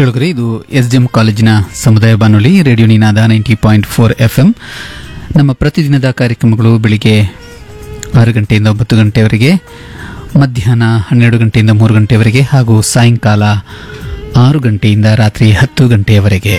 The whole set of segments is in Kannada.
ಕೇಳುಗರೆ ಇದು ಎಸ್ ಡಿ ಎಂ ಕಾಲೇಜಿನ ಸಮುದಾಯ ಬಾನುಲಿ ರೇಡಿಯೋ ನಿನಾದ ನೈಂಟಿ ಪಾಯಿಂಟ್ ಫೋರ್ ಎಫ್ ಎಂ ನಮ್ಮ ಪ್ರತಿದಿನದ ಕಾರ್ಯಕ್ರಮಗಳು ಬೆಳಿಗ್ಗೆ ಆರು ಗಂಟೆಯಿಂದ ಒಂಬತ್ತು ಗಂಟೆವರೆಗೆ ಮಧ್ಯಾಹ್ನ ಹನ್ನೆರಡು ಗಂಟೆಯಿಂದ ಮೂರು ಗಂಟೆವರೆಗೆ ಹಾಗೂ ಸಾಯಂಕಾಲ ಆರು ಗಂಟೆಯಿಂದ ರಾತ್ರಿ ಹತ್ತು ಗಂಟೆಯವರೆಗೆ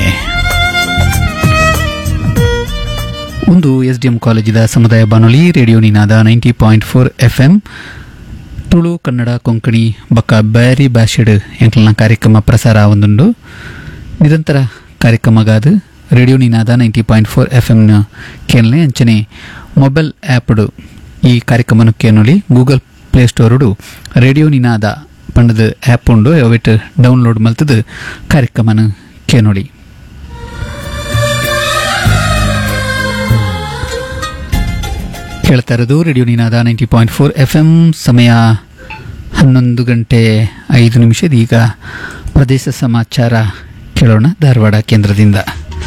ಒಂದು ಎಸ್ ಡಿ ಎಂ ಕಾಲೇಜಿನ ಸಮುದಾಯ ಬಾನುಲಿ ರೇಡಿಯೋ ನಿನಾದ ninety point four F M Tulu Kannada Konkani ಬೊಕ್ಕ ಬ್ಯಾರಿ ಭಾಷೆಡ್ ಎಂಕ್ಲನ ಕಾರ್ಯಕ್ರಮ ಪ್ರಸಾರ ಒಂದುಂಡು ನಿರಂತರ ಕಾರ್ಯಕ್ರಮಗಾದು ರೇಡಿಯೋ ನಿನಾದ ನೈಂಟಿ ಪಾಯಿಂಟ್ ಫೋರ್ ಎಫ್ ಎಮ್ನ ಕೇಳನೆ ಅಂಚನೆ ಮೊಬೈಲ್ ಆ್ಯಪ್ಡು ಈ ಕಾರ್ಯಕ್ರಮನ ಕೇಳಲಿ ಗೂಗಲ್ ಪ್ಲೇಸ್ಟೋರ್ಡು ರೇಡಿಯೋ ನಿನಾದ ಪಂಡದ ಆ್ಯಪ್ ಉಂಡು ಅವಿಟ್ ಡೌನ್ಲೋಡ್ ಮಲ್ತದ ಕಾರ್ಯಕ್ರಮನ ಕೇಳೋಳಿ ಕೇಳ್ತಾ ಇರೋದು ರೇಡಿಯೋ ನಿನಾದ ninety point four F M ಸಮಯ ಹನ್ನೊಂದು ಗಂಟೆ ಐದು ನಿಮಿಷದ ಈಗ ಪ್ರದೇಶ ಸಮಾಚಾರ ಕೇಳೋಣ ಧಾರವಾಡ ಕೇಂದ್ರದಿಂದ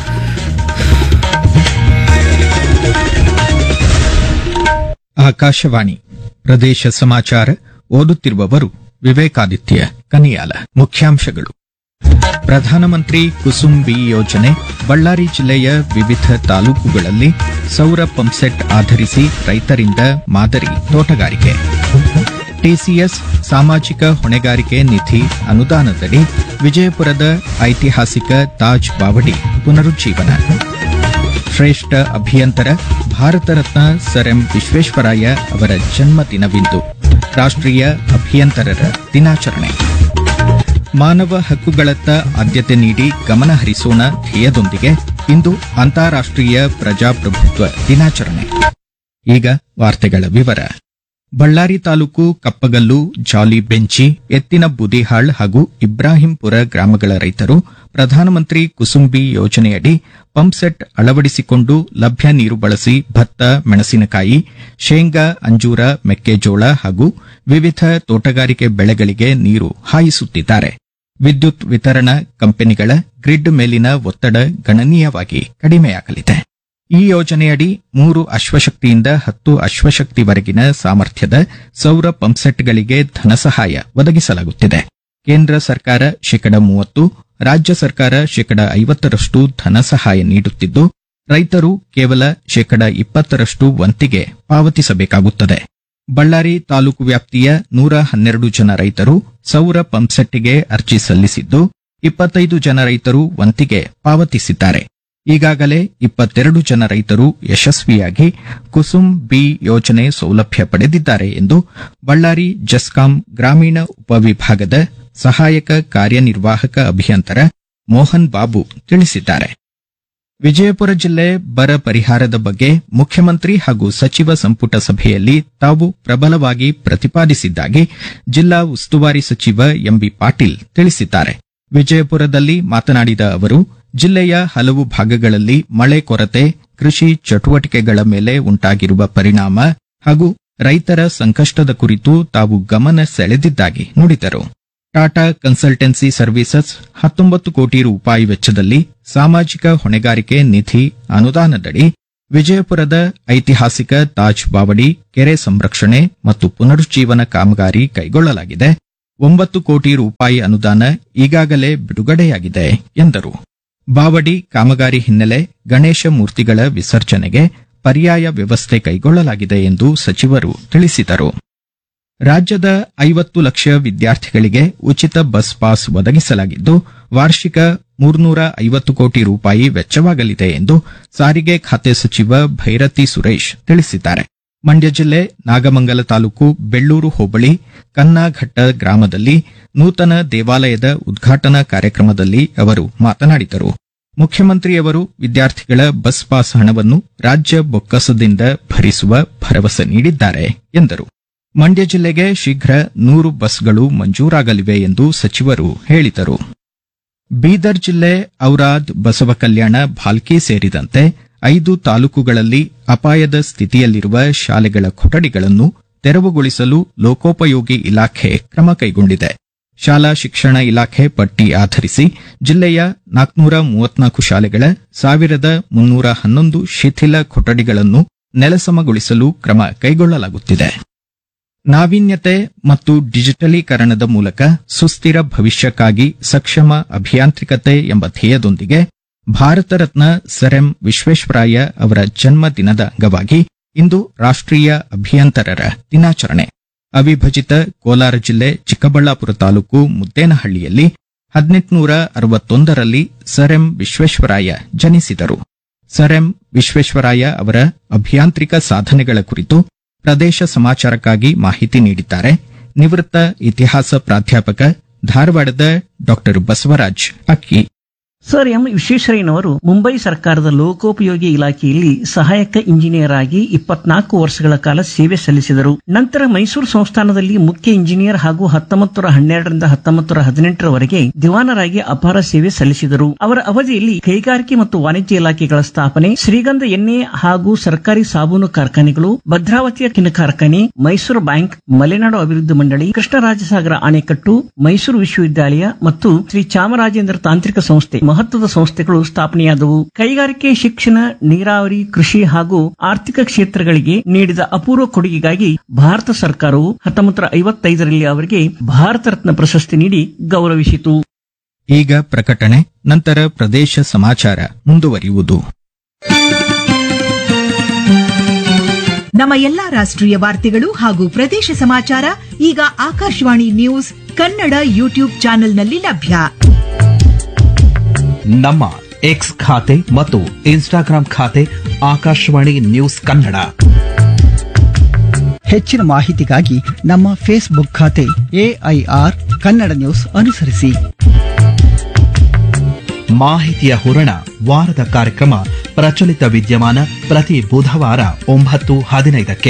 ಆಕಾಶವಾಣಿ ಪ್ರದೇಶ ಸಮಾಚಾರ ಓದುತ್ತಿರುವವರು ವಿವೇಕಾದಿತ್ಯ ಕನಿಯಾಲ ಮುಖ್ಯಾಂಶಗಳು ಪ್ರಧಾನಮಂತ್ರಿ ಕುಸುಮ್ ಬಿ ಯೋಜನೆ ಬಳ್ಳಾರಿ ಜಿಲ್ಲೆಯ ವಿವಿಧ ತಾಲೂಕುಗಳಲ್ಲಿ ಸೌರ ಪಂಪ್ಸೆಟ್ ಆಧರಿಸಿ ರೈತರಿಂದ ಮಾದರಿ ತೋಟಗಾರಿಕೆ ಟಿಸಿಎಸ್ ಸಾಮಾಜಿಕ ಹೊಣೆಗಾರಿಕೆ ನಿಧಿ ಅನುದಾನದಡಿ ವಿಜಯಪುರದ ಐತಿಹಾಸಿಕ ತಾಜ್ ಬಾವಡಿ ಪುನರುಜ್ಜೀವನ ಶ್ರೇಷ್ಠ ಅಭಿಯಂತರ ಭಾರತ ರತ್ನ ಸರ್ ಎಂ ವಿಶ್ವೇಶ್ವರಾಯ ಅವರ ಜನ್ಮದಿನವಿಂದು ರಾಷ್ಟ್ರೀಯ ಅಭಿಯಂತರರ ದಿನಾಚರಣೆ ಮಾನವ ಹಕ್ಕುಗಳತ್ತ ಆದ್ಯತೆ ನೀಡಿ ಗಮನ ಹರಿಸೋಣ ಧ್ಯೇಯದೊಂದಿಗೆ ಇಂದು ಅಂತಾರಾಷ್ಟ್ರೀಯ ಪ್ರಜಾಪ್ರಭುತ್ವ ದಿನಾಚರಣೆ ಈಗ ವಾರ್ತೆಗಳ ವಿವರ ಬಳ್ಳಾರಿ ತಾಲೂಕು ಕಪ್ಪಗಲ್ಲು ಜಾಲಿ ಬೆಂಚಿ ಎತ್ತಿನ ಬುದಿಹಾಳ್ ಹಾಗೂ ಇಬ್ರಾಹಿಂಪುರ ಗ್ರಾಮಗಳ ರೈತರು ಪ್ರಧಾನಮಂತ್ರಿ ಕುಸುಂಬಿ ಯೋಜನೆಯಡಿ ಪಂಪ್ಸೆಟ್ ಅಳವಡಿಸಿಕೊಂಡು ಲಭ್ಯ ನೀರು ಬಳಸಿ ಭತ್ತ ಮೆಣಸಿನಕಾಯಿ ಶೇಂಗಾ ಅಂಜೂರ ಮೆಕ್ಕೆಜೋಳ ಹಾಗೂ ವಿವಿಧ ತೋಟಗಾರಿಕೆ ಬೆಳೆಗಳಿಗೆ ನೀರು ಹಾಯಿಸುತ್ತಿದ್ದಾರೆ ವಿದ್ಯುತ್ ವಿತರಣಾ ಕಂಪನಿಗಳ ಗ್ರಿಡ್ ಮೇಲಿನ ಒತ್ತಡ ಗಣನೀಯವಾಗಿ ಕಡಿಮೆಯಾಗಲಿದೆ ಈ ಯೋಜನೆಯಡಿ ಮೂರು ಅಶ್ವಶಕ್ತಿಯಿಂದ ಹತ್ತು ಅಶ್ವಶಕ್ತಿವರೆಗಿನ ಸಾಮರ್ಥ್ಯದ ಸೌರ ಪಂಪ್ಸೆಟ್ಗಳಿಗೆ ಧನಸಹಾಯ ಒದಗಿಸಲಾಗುತ್ತಿದೆ ಕೇಂದ್ರ ಸರ್ಕಾರ ಶೇಕಡ ಮೂವತ್ತು ರಾಜ್ಯ ಸರ್ಕಾರ ಶೇಕಡ ಐವತ್ತರಷ್ಟು ಧನಸಹಾಯ ನೀಡುತ್ತಿದ್ದು ರೈತರು ಕೇವಲ ಶೇಕಡ ಇಪ್ಪತ್ತರಷ್ಟು ವಂತಿಗೆ ಪಾವತಿಸಬೇಕಾಗುತ್ತದೆ ಬಳ್ಳಾರಿ ತಾಲೂಕು ವ್ಯಾಪ್ತಿಯ ನೂರ ಹನ್ನೆರಡು ಜನ ರೈತರು ಸೌರ ಪಂಪ್ಸೆಟ್ಗೆ ಅರ್ಜಿ ಸಲ್ಲಿಸಿದ್ದು ಇಪ್ಪತ್ತೈದು ಜನ ರೈತರು ವಂತಿಗೆ ಪಾವತಿಸಿದ್ದಾರೆ ಈಗಾಗಲೇ ಇಪ್ಪತ್ತೆರಡು ಜನ ರೈತರು ಯಶಸ್ವಿಯಾಗಿ ಕುಸುಮ್ ಬಿ ಯೋಜನೆ ಸೌಲಭ್ಯ ಪಡೆದಿದ್ದಾರೆ ಎಂದು ಬಳ್ಳಾರಿ ಜಸ್ಕಾಂ ಗ್ರಾಮೀಣ ಉಪವಿಭಾಗದ ಸಹಾಯಕ ಕಾರ್ಯನಿರ್ವಾಹಕ ಅಭಿಯಂತರ ಮೋಹನ್ ಬಾಬು ತಿಳಿಸಿದ್ದಾರೆ ವಿಜಯಪುರ ಜಿಲ್ಲೆ ಬರ ಪರಿಹಾರದ ಬಗ್ಗೆ ಮುಖ್ಯಮಂತ್ರಿ ಹಾಗೂ ಸಚಿವ ಸಂಪುಟ ಸಭೆಯಲ್ಲಿ ತಾವು ಪ್ರಬಲವಾಗಿ ಪ್ರತಿಪಾದಿಸಿದ್ದಾಗಿ ಜಿಲ್ಲಾ ಉಸ್ತುವಾರಿ ಸಚಿವ ಎಂಬಿ ಪಾಟೀಲ್ ತಿಳಿಸಿದ್ದಾರೆ ವಿಜಯಪುರದಲ್ಲಿ ಮಾತನಾಡಿದ ಅವರು ಜಿಲ್ಲೆಯ ಹಲವು ಭಾಗಗಳಲ್ಲಿ ಮಳೆ ಕೊರತೆ ಕೃಷಿ ಚಟುವಟಿಕೆಗಳ ಮೇಲೆ ಉಂಟಾಗಿರುವ ಪರಿಣಾಮ ಹಾಗೂ ರೈತರ ಸಂಕಷ್ಟದ ಕುರಿತು ತಾವು ಗಮನ ಸೆಳೆದಿದ್ದಾಗಿ ನುಡಿದರು ಟಾಟಾ ಕನ್ಸಲ್ಟೆನ್ಸಿ ಸರ್ವಿಸಸ್ ಹತ್ತೊಂಬತ್ತು ಕೋಟಿ ರೂಪಾಯಿ ವೆಚ್ಚದಲ್ಲಿ ಸಾಮಾಜಿಕ ಹೊಣೆಗಾರಿಕೆ ನಿಧಿ ಅನುದಾನದಡಿ ವಿಜಯಪುರದ ಐತಿಹಾಸಿಕ ತಾಜ್ ಬಾವಡಿ ಕೆರೆ ಸಂರಕ್ಷಣೆ ಮತ್ತು ಪುನರುಜ್ಜೀವನ ಕಾಮಗಾರಿ ಕೈಗೊಳ್ಳಲಾಗಿದೆ ಒಂಬತ್ತು ಕೋಟಿ ರೂಪಾಯಿ ಅನುದಾನ ಈಗಾಗಲೇ ಬಿಡುಗಡೆಯಾಗಿದೆ ಎಂದರು ಬಾವಡಿ ಕಾಮಗಾರಿ ಹಿನ್ನೆಲೆ ಗಣೇಶ ಮೂರ್ತಿಗಳ ವಿಸರ್ಜನೆಗೆ ಪರ್ಯಾಯ ವ್ಯವಸ್ಥೆ ಕೈಗೊಳ್ಳಲಾಗಿದೆ ಎಂದು ಸಚಿವರು ತಿಳಿಸಿದರು ರಾಜ್ಯದ ಐವತ್ತು ಲಕ್ಷ ವಿದ್ಯಾರ್ಥಿಗಳಿಗೆ ಉಚಿತ ಬಸ್ ಪಾಸ್ ಒದಗಿಸಲಾಗಿದ್ದು ವಾರ್ಷಿಕ ಮೂರ್ನೂರ ಐವತ್ತು ಕೋಟಿ ರೂಪಾಯಿ ವೆಚ್ಚವಾಗಲಿದೆ ಎಂದು ಸಾರಿಗೆ ಖಾತೆ ಸಚಿವ ಭೈರತಿ ಸುರೇಶ್ ತಿಳಿಸಿದ್ದಾರೆ ಮಂಡ್ಯ ಜಿಲ್ಲೆ ನಾಗಮಂಗಲ ತಾಲೂಕು ಬೆಳ್ಳೂರು ಹೋಬಳಿ ಕನ್ನಾಘಟ್ಟ ಗ್ರಾಮದಲ್ಲಿ ನೂತನ ದೇವಾಲಯದ ಉದ್ಘಾಟನಾ ಕಾರ್ಯಕ್ರಮದಲ್ಲಿ ಅವರು ಮಾತನಾಡಿದರು ಮುಖ್ಯಮಂತ್ರಿಯವರು ವಿದ್ಯಾರ್ಥಿಗಳ ಬಸ್ ಪಾಸ್ ಹಣವನ್ನು ರಾಜ್ಯ ಬೊಕ್ಕಸದಿಂದ ಭರಿಸುವ ಭರವಸೆ ನೀಡಿದ್ದಾರೆ ಎಂದರು ಮಂಡ್ಯ ಜಿಲ್ಲೆಗೆ ಶೀಘ್ರ ನೂರು ಬಸ್ಗಳು ಮಂಜೂರಾಗಲಿವೆ ಎಂದು ಸಚಿವರು ಹೇಳಿದರು ಬೀದರ್ ಜಿಲ್ಲೆ ಔರಾದ್ ಬಸವ ಕಲ್ಯಾಣ ಭಾಲ್ಕಿ ಸೇರಿದಂತೆ ಐದು ತಾಲೂಕುಗಳಲ್ಲಿ ಅಪಾಯದ ಸ್ಥಿತಿಯಲ್ಲಿರುವ ಶಾಲೆಗಳ ಕೊಠಡಿಗಳನ್ನು ತೆರವುಗೊಳಿಸಲು ಲೋಕೋಪಯೋಗಿ ಇಲಾಖೆ ಕ್ರಮ ಕೈಗೊಂಡಿದೆ ಶಾಲಾ ಶಿಕ್ಷಣ ಇಲಾಖೆ ಪಟ್ಟಿ ಆಧರಿಸಿ ಜಿಲ್ಲೆಯ ನಾಲ್ಕನೂರ ಮೂವತ್ನಾಲ್ಕು ಶಾಲೆಗಳ ಸಾವಿರದ ಮುನ್ನೂರ ಹನ್ನೊಂದು ಶಿಥಿಲ ಕೊಠಡಿಗಳನ್ನು ನೆಲಸಮಗೊಳಿಸಲು ಕ್ರಮ ಕೈಗೊಳ್ಳಲಾಗುತ್ತಿದೆ ನಾವೀನ್ಯತೆ ಮತ್ತು ಡಿಜಿಟಲೀಕರಣದ ಮೂಲಕ ಸುಸ್ಥಿರ ಭವಿಷ್ಯಕ್ಕಾಗಿ ಸಕ್ಷಮ ಅಭಿಯಾಂತ್ರಿಕತೆ ಎಂಬ ಧ್ಯೇಯದೊಂದಿಗೆ ಭಾರತ ರತ್ನ ಸರ್ ಎಂ ವಿಶ್ವೇಶ್ವರಾಯ ಅವರ ಜನ್ಮ ದಿನದ ಅಂಗವಾಗಿ ಇಂದು ರಾಷ್ಟ್ರೀಯ ಅಭಿಯಂತರರ ದಿನಾಚರಣೆ ಅವಿಭಜಿತ ಕೋಲಾರ ಜಿಲ್ಲೆ ಚಿಕ್ಕಬಳ್ಳಾಪುರ ತಾಲೂಕು ಮುದ್ದೇನಹಳ್ಳಿಯಲ್ಲಿ ಹದಿನೆಂಟುನೂರ ಅರವತ್ತೊಂದರಲ್ಲಿ ಸರ್ ಎಂ ವಿಶ್ವೇಶ್ವರಾಯ ಜನಿಸಿದರು ಸರ್ ಎಂ ವಿಶ್ವೇಶ್ವರಾಯ ಅವರ ಅಭಿಯಾಂತ್ರಿಕ ಸಾಧನೆಗಳ ಕುರಿತು ಪ್ರದೇಶ ಸಮಾಚಾರಕ್ಕಾಗಿ ಮಾಹಿತಿ ನೀಡಿದ್ದಾರೆ ನಿವೃತ್ತ ಇತಿಹಾಸ ಪ್ರಾಧ್ಯಾಪಕ ಧಾರವಾಡದ ಡಾಕ್ಟರ್ ಬಸವರಾಜ್ ಅಕ್ಕಿ ಸರ್ ಎಂ ವಿಶ್ವೇಶ್ವರಯ್ಯನವರು ಮುಂಬೈ ಸರ್ಕಾರದ ಲೋಕೋಪಯೋಗಿ ಇಲಾಖೆಯಲ್ಲಿ ಸಹಾಯಕ ಇಂಜಿನಿಯರ್ ಆಗಿ ಇಪ್ಪತ್ನಾಲ್ಕು ವರ್ಷಗಳ ಕಾಲ ಸೇವೆ ಸಲ್ಲಿಸಿದರು ನಂತರ ಮೈಸೂರು ಸಂಸ್ಥಾನದಲ್ಲಿ ಮುಖ್ಯ ಇಂಜಿನಿಯರ್ ಹಾಗೂ ಹತ್ತೊಂಬತ್ತು ಹನ್ನೆರಡರಿಂದ ಹತ್ತೊಂಬತ್ತು ಹದಿನೆಂಟರವರೆಗೆ ದಿವಾನರಾಗಿ ಅಪಾರ ಸೇವೆ ಸಲ್ಲಿಸಿದರು ಅವರ ಅವಧಿಯಲ್ಲಿ ಕೈಗಾರಿಕೆ ಮತ್ತು ವಾಣಿಜ್ಯ ಇಲಾಖೆಗಳ ಸ್ಥಾಪನೆ ಶ್ರೀಗಂಧ ಎಣ್ಣೆ ಹಾಗೂ ಸರ್ಕಾರಿ ಸಾಬೂನು ಕಾರ್ಖಾನೆಗಳು ಭದ್ರಾವತಿಯ ಕಿನ ಕಾರ್ಖಾನೆ ಮೈಸೂರು ಬ್ಯಾಂಕ್ ಮಲೆನಾಡು ಅಭಿವೃದ್ಧಿ ಮಂಡಳಿ ಕೃಷ್ಣರಾಜಸಾಗರ ಅಣೆಕಟ್ಟು ಮೈಸೂರು ವಿಶ್ವವಿದ್ಯಾಲಯ ಮತ್ತು ಶ್ರೀ ಚಾಮರಾಜೇಂದ್ರ ತಾಂತ್ರಿಕ ಸಂಸ್ಥೆ ಮಹತ್ವದ ಸಂಸ್ಥೆಗಳು ಸ್ಥಾಪನೆಯಾದವು ಕೈಗಾರಿಕೆ ಶಿಕ್ಷಣ ನೀರಾವರಿ ಕೃಷಿ ಹಾಗೂ ಆರ್ಥಿಕ ಕ್ಷೇತ್ರಗಳಿಗೆ ನೀಡಿದ ಅಪೂರ್ವ ಕೊಡುಗೆಗಾಗಿ ಭಾರತ ಸರ್ಕಾರವು ಹತ್ತೊಂಬತ್ತು ಐವತ್ತೈದರಲ್ಲಿ ಅವರಿಗೆ ಭಾರತ ರತ್ನ ಪ್ರಶಸ್ತಿ ನೀಡಿ ಗೌರವಿಸಿತು ಈಗ ಪ್ರಕಟಣೆ ನಂತರ ಪ್ರದೇಶ ಸಮಾಚಾರ ಮುಂದುವರಿಯುವುದು ನಮ್ಮ ಎಲ್ಲಾ ರಾಷ್ಟ್ರೀಯ ವಾರ್ತೆಗಳು ಹಾಗೂ ಪ್ರದೇಶ ಸಮಾಚಾರ ಈಗ ಆಕಾಶವಾಣಿ ನ್ಯೂಸ್ ಕನ್ನಡ ಯೂಟ್ಯೂಬ್ ಚಾನೆಲ್ನಲ್ಲಿ ಲಭ್ಯ ನಮ್ಮ ಎಕ್ಸ್ ಖಾತೆ ಮತ್ತು ಇನ್ಸ್ಟಾಗ್ರಾಂ ಖಾತೆ ಆಕಾಶವಾಣಿ ನ್ಯೂಸ್ ಕನ್ನಡ ಹೆಚ್ಚಿನ ಮಾಹಿತಿಗಾಗಿ ನಮ್ಮ ಫೇಸ್ಬುಕ್ ಖಾತೆ ಎಐಆರ್ ಕನ್ನಡ ನ್ಯೂಸ್ ಅನುಸರಿಸಿ ಮಾಹಿತಿಯ ಹೂರಣ ವಾರದ ಕಾರ್ಯಕ್ರಮ ಪ್ರಚಲಿತ ವಿದ್ಯಮಾನ ಪ್ರತಿ ಬುಧವಾರ ಒಂಬತ್ತು ಹದಿನೈದಕ್ಕೆ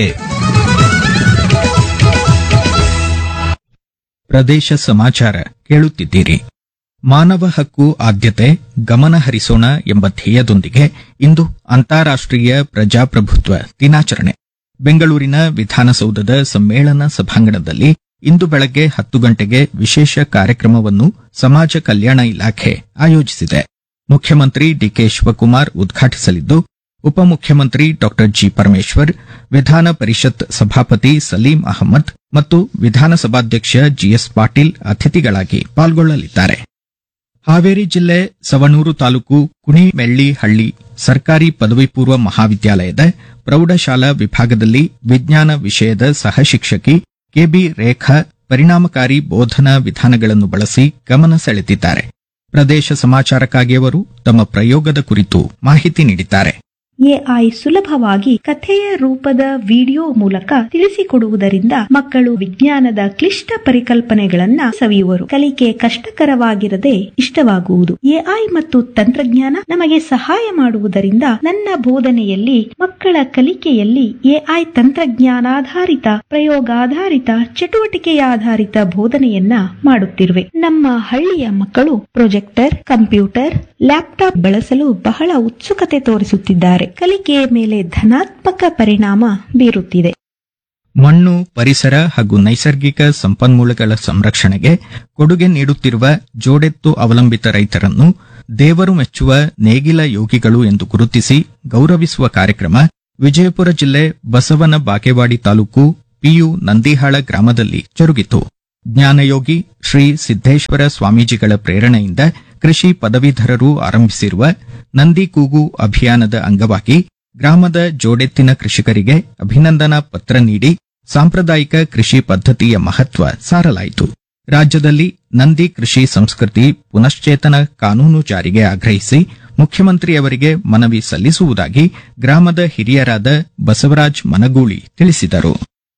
ಪ್ರದೇಶ ಸಮಾಚಾರ ಕೇಳುತ್ತಿದ್ದೀರಿ ಮಾನವ ಹಕ್ಕು ಆದ್ಯತೆ ಗಮನ ಹರಿಸೋಣ ಎಂಬ ಧ್ಯೇಯದೊಂದಿಗೆ ಇಂದು ಅಂತಾರಾಷ್ಟ್ರೀಯ ಪ್ರಜಾಪ್ರಭುತ್ವ ದಿನಾಚರಣೆ ಬೆಂಗಳೂರಿನ ವಿಧಾನಸೌಧದ ಸಮ್ಮೇಳನ ಸಭಾಂಗಣದಲ್ಲಿ ಇಂದು ಬೆಳಗ್ಗೆ ಹತ್ತು ಗಂಟೆಗೆ ವಿಶೇಷ ಕಾರ್ಯಕ್ರಮವನ್ನು ಸಮಾಜ ಕಲ್ಯಾಣ ಇಲಾಖೆ ಆಯೋಜಿಸಿದೆ ಮುಖ್ಯಮಂತ್ರಿ ಡಿಕೆ ಶಿವಕುಮಾರ್ ಉದ್ಘಾಟಿಸಲಿದ್ದು ಉಪಮುಖ್ಯಮಂತ್ರಿ ಡಾ ಜಿ ಪರಮೇಶ್ವರ್ ವಿಧಾನ ಪರಿಷತ್ ಸಭಾಪತಿ ಸಲೀಂ ಅಹಮದ್ ಮತ್ತು ವಿಧಾನಸಭಾಧ್ಯಕ್ಷ ಜಿಎಸ್ ಪಾಟೀಲ್ ಅತಿಥಿಗಳಾಗಿ ಪಾಲ್ಗೊಳ್ಳಲಿದ್ದಾರೆ ಹಾವೇರಿ ಜಿಲ್ಲೆ ಸವಣೂರು ತಾಲೂಕು ಕುಣಿಮೆಳ್ಳಿಹಳ್ಳಿ ಸರ್ಕಾರಿ ಪದವಿ ಪೂರ್ವ ಮಹಾವಿದ್ಯಾಲಯದ ಪ್ರೌಢಶಾಲಾ ವಿಭಾಗದಲ್ಲಿ ವಿಜ್ಞಾನ ವಿಷಯದ ಸಹಶಿಕ್ಷಕಿ ಕೆಬಿ ರೇಖಾ ಪರಿಣಾಮಕಾರಿ ಬೋಧನಾ ವಿಧಾನಗಳನ್ನು ಬಳಸಿ ಗಮನ ಸೆಳೆದಿದ್ದಾರೆ ಪ್ರದೇಶ ಸಮಾಚಾರಕ್ಕಾಗಿ ಅವರು ತಮ್ಮ ಪ್ರಯೋಗದ ಕುರಿತು ಮಾಹಿತಿ ನೀಡಿದ್ದಾರೆ ಎಐ ಸುಲಭವಾಗಿ ಕಥೆಯ ರೂಪದ ವಿಡಿಯೋ ಮೂಲಕ ತಿಳಿಸಿಕೊಡುವುದರಿಂದ ಮಕ್ಕಳು ವಿಜ್ಞಾನದ ಕ್ಲಿಷ್ಟ ಪರಿಕಲ್ಪನೆಗಳನ್ನ ಸವಿಯುವರು ಕಲಿಕೆ ಕಷ್ಟಕರವಾಗಿರದೆ ಇಷ್ಟವಾಗುವುದು ಎಐ ಮತ್ತು ತಂತ್ರಜ್ಞಾನ ನಮಗೆ ಸಹಾಯ ಮಾಡುವುದರಿಂದ ನನ್ನ ಬೋಧನೆಯಲ್ಲಿ ಮಕ್ಕಳ ಕಲಿಕೆಯಲ್ಲಿ ಎಐ ತಂತ್ರಜ್ಞಾನಾಧಾರಿತ ಪ್ರಯೋಗಾಧಾರಿತ ಚಟುವಟಿಕೆಯಾಧಾರಿತ ಬೋಧನೆಯನ್ನ ಮಾಡುತ್ತಿರುವೆ ನಮ್ಮ ಹಳ್ಳಿಯ ಮಕ್ಕಳು ಪ್ರೊಜೆಕ್ಟರ್ ಕಂಪ್ಯೂಟರ್ ಲ್ಯಾಪ್ಟಾಪ್ ಬಳಸಲು ಬಹಳ ಉತ್ಸುಕತೆ ತೋರಿಸುತ್ತಿದ್ದಾರೆ ಕಲಿಕೆಯ ಮೇಲೆ ಧನಾತ್ಮಕ ಪರಿಣಾಮ ಬೀರುತ್ತಿದೆ ಮಣ್ಣು ಪರಿಸರ ಹಾಗೂ ನೈಸರ್ಗಿಕ ಸಂಪನ್ಮೂಲಗಳ ಸಂರಕ್ಷಣೆಗೆ ಕೊಡುಗೆ ನೀಡುತ್ತಿರುವ ಜೋಡೆತ್ತು ಅವಲಂಬಿತ ರೈತರನ್ನು ದೇವರು ಮೆಚ್ಚುವ ನೇಗಿಲ ಯೋಗಿಗಳು ಎಂದು ಗುರುತಿಸಿ ಗೌರವಿಸುವ ಕಾರ್ಯಕ್ರಮ ವಿಜಯಪುರ ಜಿಲ್ಲೆ ಬಸವನ ಬಾಗೇವಾಡಿ ತಾಲೂಕು ಪಿಯು ನಂದಿಹಾಳ ಗ್ರಾಮದಲ್ಲಿ ಜರುಗಿತು ಜ್ಞಾನಯೋಗಿ ಶ್ರೀ ಸಿದ್ದೇಶ್ವರ ಸ್ವಾಮೀಜಿಗಳ ಪ್ರೇರಣೆಯಿಂದ ಕೃಷಿ ಪದವೀಧರರು ಆರಂಭಿಸಿರುವ ನಂದಿ ಕೂಗು ಅಭಿಯಾನದ ಅಂಗವಾಗಿ ಗ್ರಾಮದ ಜೋಡೆತ್ತಿನ ಕೃಷಿಕರಿಗೆ ಅಭಿನಂದನಾ ಪತ್ರ ನೀಡಿ ಸಾಂಪ್ರದಾಯಿಕ ಕೃಷಿ ಪದ್ಧತಿಯ ಮಹತ್ವ ಸಾರಲಾಯಿತು ರಾಜ್ಯದಲ್ಲಿ ನಂದಿ ಕೃಷಿ ಸಂಸ್ಕೃತಿ ಪುನಶ್ಚೇತನ ಕಾನೂನು ಜಾರಿಗೆ ಆಗ್ರಹಿಸಿ ಮುಖ್ಯಮಂತ್ರಿಯವರಿಗೆ ಮನವಿ ಸಲ್ಲಿಸುವುದಾಗಿ ಗ್ರಾಮದ ಹಿರಿಯರಾದ ಬಸವರಾಜ್ ಮನಗೂಳಿ ತಿಳಿಸಿದರು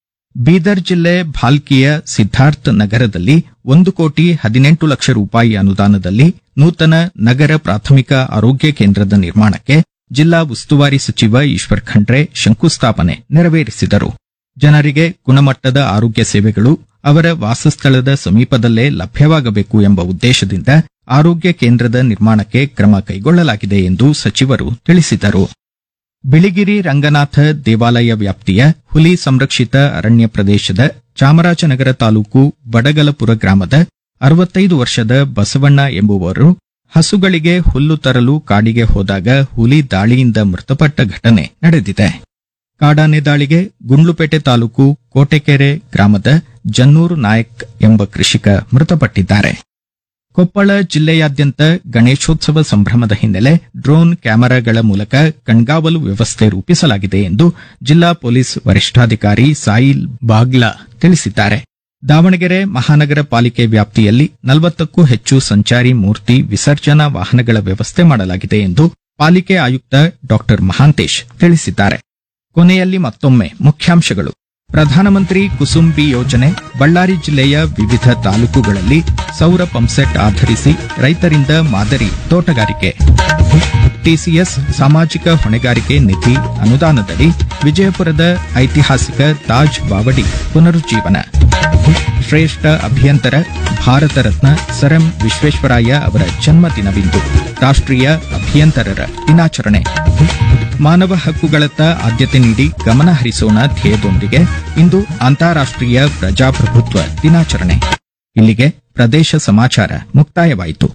ಬೀದರ್ ಜಿಲ್ಲೆ ಭಾಲ್ಕಿಯ ಸಿದ್ಧಾರ್ಥ್ ನಗರದಲ್ಲಿ ಒಂದು ಕೋಟಿ ಹದಿನೆಂಟು ಲಕ್ಷ ರೂಪಾಯಿ ಅನುದಾನದಲ್ಲಿ ನೂತನ ನಗರ ಪ್ರಾಥಮಿಕ ಆರೋಗ್ಯ ಕೇಂದ್ರದ ನಿರ್ಮಾಣಕ್ಕೆ ಜಿಲ್ಲಾ ಉಸ್ತುವಾರಿ ಸಚಿವ ಈಶ್ವರ್ ಖಂಡ್ರೆ ಶಂಕುಸ್ಥಾಪನೆ ನೆರವೇರಿಸಿದರು ಜನರಿಗೆ ಗುಣಮಟ್ಟದ ಆರೋಗ್ಯ ಸೇವೆಗಳು ಅವರ ವಾಸಸ್ಥಳದ ಸಮೀಪದಲ್ಲೇ ಲಭ್ಯವಾಗಬೇಕು ಎಂಬ ಉದ್ದೇಶದಿಂದ ಆರೋಗ್ಯ ಕೇಂದ್ರದ ನಿರ್ಮಾಣಕ್ಕೆ ಕ್ರಮ ಕೈಗೊಳ್ಳಲಾಗಿದೆ ಎಂದು ಸಚಿವರು ತಿಳಿಸಿದರು ಬಿಳಿಗಿರಿ ರಂಗನಾಥ ದೇವಾಲಯ ವ್ಯಾಪ್ತಿಯ ಹುಲಿ ಸಂರಕ್ಷಿತ ಅರಣ್ಯ ಪ್ರದೇಶದ ಚಾಮರಾಜನಗರ ತಾಲೂಕು ಬಡಗಲಪುರ ಗ್ರಾಮದ ಅರವತ್ತೈದು ವರ್ಷದ ಬಸವಣ್ಣ ಎಂಬುವರು ಹಸುಗಳಿಗೆ ಹುಲ್ಲು ತರಲು ಕಾಡಿಗೆ ಹೋದಾಗ ಹುಲಿ ದಾಳಿಯಿಂದ ಮೃತಪಟ್ಟ ಘಟನೆ ನಡೆದಿದೆ ಕಾಡಾನೆ ದಾಳಿಗೆ ಗುಂಡ್ಲುಪೇಟೆ ತಾಲೂಕು ಕೋಟೆಕೆರೆ ಗ್ರಾಮದ ಜನ್ನೂರು ನಾಯಕ್ ಎಂಬ ಕೃಷಿಕ ಮೃತಪಟ್ಟಿದ್ದಾರೆ ಕೊಪ್ಪಳ ಜಿಲ್ಲೆಯಾದ್ಯಂತ ಗಣೇಶೋತ್ಸವ ಸಂಭ್ರಮದ ಹಿನ್ನೆಲೆ ಡ್ರೋನ್ ಕ್ಯಾಮೆರಾಗಳ ಮೂಲಕ ಕಣ್ಗಾವಲು ವ್ಯವಸ್ಥೆ ರೂಪಿಸಲಾಗಿದೆ ಎಂದು ಜಿಲ್ಲಾ ಪೊಲೀಸ್ ವರಿಷ್ಠಾಧಿಕಾರಿ ಸಾಯಿಲ್ ಬಾಗ್ಲಾ ತಿಳಿಸಿದ್ದಾರೆ ದಾವಣಗೆರೆ ಮಹಾನಗರ ಪಾಲಿಕೆ ವ್ಯಾಪ್ತಿಯಲ್ಲಿ ನಲವತ್ತಕ್ಕೂ ಹೆಚ್ಚು ಸಂಚಾರಿ ಮೂರ್ತಿ ವಿಸರ್ಜನಾ ವಾಹನಗಳ ವ್ಯವಸ್ಥೆ ಮಾಡಲಾಗಿದೆ ಎಂದು ಪಾಲಿಕೆ ಆಯುಕ್ತ ಡಾ ಮಹಾಂತೇಶ್ ತಿಳಿಸಿದ್ದಾರೆ ಕೊನೆಯಲ್ಲಿ ಮತ್ತೊಮ್ಮೆ ಮುಖ್ಯಾಂಶಗಳು ಪ್ರಧಾನಮಂತ್ರಿ ಕುಸುಂಬಿ ಯೋಜನೆ ಬಳ್ಳಾರಿ ಜಿಲ್ಲೆಯ ವಿವಿಧ ತಾಲೂಕುಗಳಲ್ಲಿ ಸೌರ ಪಂಪ್ಸೆಟ್ ಆಧರಿಸಿ ರೈತರಿಂದ ಮಾದರಿ ತೋಟಗಾರಿಕೆ ಟಿಸಿಎಸ್ ಸಾಮಾಜಿಕ ಹೊಣೆಗಾರಿಕೆ ನಿಧಿ ಅನುದಾನದಡಿ ವಿಜಯಪುರದ ಐತಿಹಾಸಿಕ ತಾಜ್ ಬಾವಡಿ ಪುನರುಜ್ಜೀವನ ಶ್ರೇಷ್ಠ ಅಭಿಯಂತರ ಭಾರತ ರತ್ನ ಸರ್ ಎಂ ವಿಶ್ವೇಶ್ವರಾಯ ಅವರ ಜನ್ಮದಿನವಿಂದು ರಾಷ್ಟ್ರೀಯ ಅಭಿಯಂತರರ ದಿನಾಚರಣೆ ಮಾನವ ಹಕ್ಕುಗಳತ್ತ ಆದ್ಯತೆ ನೀಡಿ ಗಮನ ಹರಿಸೋಣ ಧ್ಯೇಯದೊಂದಿಗೆ ಇಂದು ಅಂತಾರಾಷ್ಟ್ರೀಯ ಪ್ರಜಾಪ್ರಭುತ್ವ ದಿನಾಚರಣೆ ಇಲ್ಲಿಗೆ ಪ್ರದೇಶ ಸಮಾಚಾರ ಮುಕ್ತಾಯವಾಯಿತು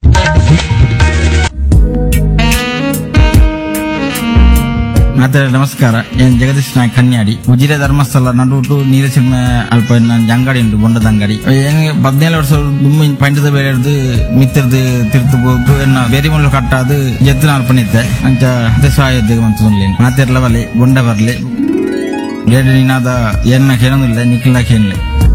ಮಾತರೆ ನಮಸ್ಕಾರ ಏನ್ ಜಗದೀಶ್ ನಾಯಕ್ ಕನ್ಯಾಡಿ ಉಜಿರೆ ಧರ್ಮಸ್ಥಳ ನಡುಟು ನೀರಸಿಂಹ ಅಲ್ಪ ನಂಜ್ ಅಂಗಡಿ ಉಂಟು ಬೊಂಡದ ಅಂಗಡಿ ಏನ್ ಹದಿನೇಳು ವರ್ಷ ದುಮ್ಮಿ ಪಂಡದ ಬೇರೆ ಹಿಡ್ದು ಮಿತ್ರದು ತಿರ್ತು ಹೋಗ್ತು ಎನ್ನ ಬೇರೆ ಮುಳ್ಳು ಕಟ್ಟಾದು ಎದ್ದು ಅರ್ಪಣಿದ್ದೆ ಅಂಚ ದೇಶವಾಯೋದ್ಯ ಅಂತ ಮಾತಿರ್ಲ ಬಲೆ ಬೊಂಡ ಬರ್ಲಿ ಬೇರೆ ನೀನಾದ ಏನ ಕೇಳೋದಿಲ್ಲ ನಿಖಿಲ ಕೇಳಲಿ